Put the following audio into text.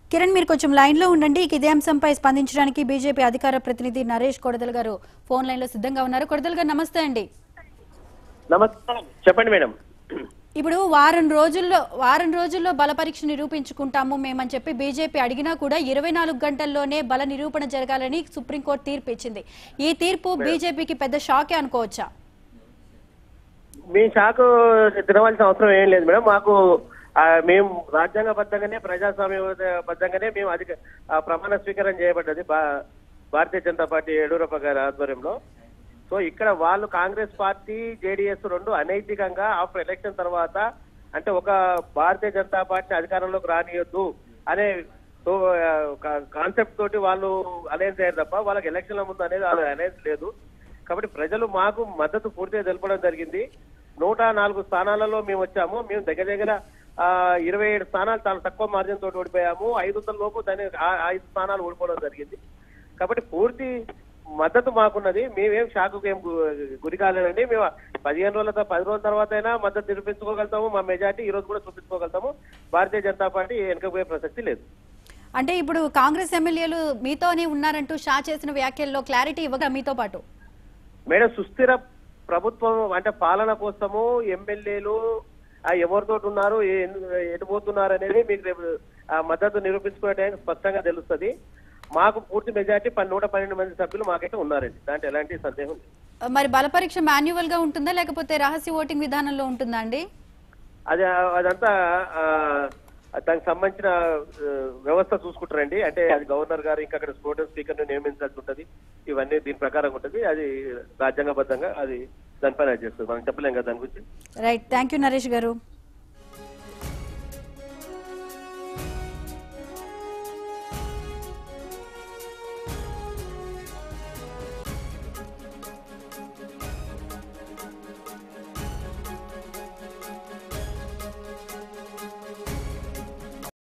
కిరణ్ మీరు కొంచెం లైన్ లో ఉండండి ఇక ఇదే అంశంపై స్పందించడానికి బీజేపీ అధికార ప్రతినిధి నరేష్ కొడదల్ గారు ఫోన్ లైన్ లో సిద్ధంగా ఉన్నారు కొడదల్ గారు నమస్తే అండి నమస్కారం చెప్పండి మేడం ఇప్పుడు వారం రోజుల్లో వారం రోజుల్లో బల పరీక్ష నిరూపించుకుంటాము మేమని చెప్పి బీజేపీ అడిగినా కూడా ఇరవై నాలుగు గంటల్లోనే బల నిరూపణ జరగాలని సుప్రీంకోర్టు తీర్పు ఇచ్చింది ఈ తీర్పు బీజేపీకి పెద్ద షాకే అనుకోవచ్చా మీ షాకు తినవలసిన అవసరం ఏం లేదు మేడం మాకు ఆ, మేము రాజ్యాంగబద్ధంగానే ప్రజాస్వామ్యబద్ధంగానే మేము అధిక ఆ, ప్రమాణ స్వీకారం చేయబడ్డది భా- భారతీయ జనతా పార్టీ యడ్యూరప్ప గారి ఆధ్వర్యంలో సో ఇక్కడ వాళ్ళు కాంగ్రెస్ పార్టీ జేడీఎస్ రెండు అనైతికంగా ఆఫ్టర్ ఎలక్షన్ తర్వాత అంటే ఒక భారతీయ జనతా పార్టీ అధికారంలోకి రానియొద్దు అనే సో కాన్సెప్ట్ తోటి వాళ్ళు అలయన్స్ అయ్యారు తప్ప వాళ్ళకి ఎలక్షన్ల ముందు అనేది అలయన్స్ లేదు కాబట్టి ప్రజలు మాకు మద్దతు పూర్తిగా తెలపడం జరిగింది నూట నాలుగు స్థానాలలో మేము వచ్చాము మేము దగ్గర దగ్గర ఆ, ఇరవై ఏడు స్థానాలు చాలా తక్కువ మార్జిన్ తోటి ఓడిపోయాము ఐదు వందల లోపు దాని ఆ- ఐదు స్థానాలు ఓడిపోవడం జరిగింది కాబట్టి పూర్తి మద్దతు మాకున్నది మేమేం షాకు ఏం గు- గురి కాలేదండి మేము పదిహేను రోజుల త- పది రోజుల తర్వాత అయినా మద్దతు నిరూపించుకోగలుగుతాము మా మెజార్టీ ఈ రోజు కూడా చూపించుకోగలుగుతాము భారతీయ జనతా పార్టీ వెనుకపోయే ప్రసక్తి లేదు అంటే ఇప్పుడు కాంగ్రెస్ ఎమ్మెల్యేలు మీతోనే ఉన్నారంటూ షా చేసిన వ్యాఖ్యల్లో క్లారిటీ ఇవ్వగా మీతో పాటు మేడం సుస్థిర ప్రభుత్వం అంటే పాలన కోసము ఎమ్మెల్యేలు ఆ ఎవరితో ఉన్నారు ఏ- ఎటు పోతున్నారు అనేది మీకు రేపు ఆ మద్దతు నిరూపించుకునే టైం స్పష్టంగా తెలుస్తుంది మాకు పూర్తి మెజార్టీ పన్- నూట పన్నెండు మంది సభ్యులు మాకైతే ఉన్నారండి దాంట్లో ఎలాంటి సందేహం లేదు. మరి బల పరీక్ష మాన్యువల్ గా ఉంటుందా లేకపోతే రహస్య ఓటింగ్ విధానంలో ఉంటుందా అండి అది అదంతా ఆ, దానికి సంబంధించిన ఆ, వ్యవస్థ చూసుకుంటారండి అంటే అది గవర్నర్ గారు ఇంకా అక్కడ స్పోర్టల్ స్పీకర్ ను నియమించాల్సి ఉంటది ఇవన్నీ దీని ప్రకారం ఉంటది అది రాజ్యాంగబద్ధంగా అది దానిపైన అది చేస్తుంది మనం చెప్పలేం కదా దాని గురించి రైట్ థ్యాంక్ యూ నరేష్ గారు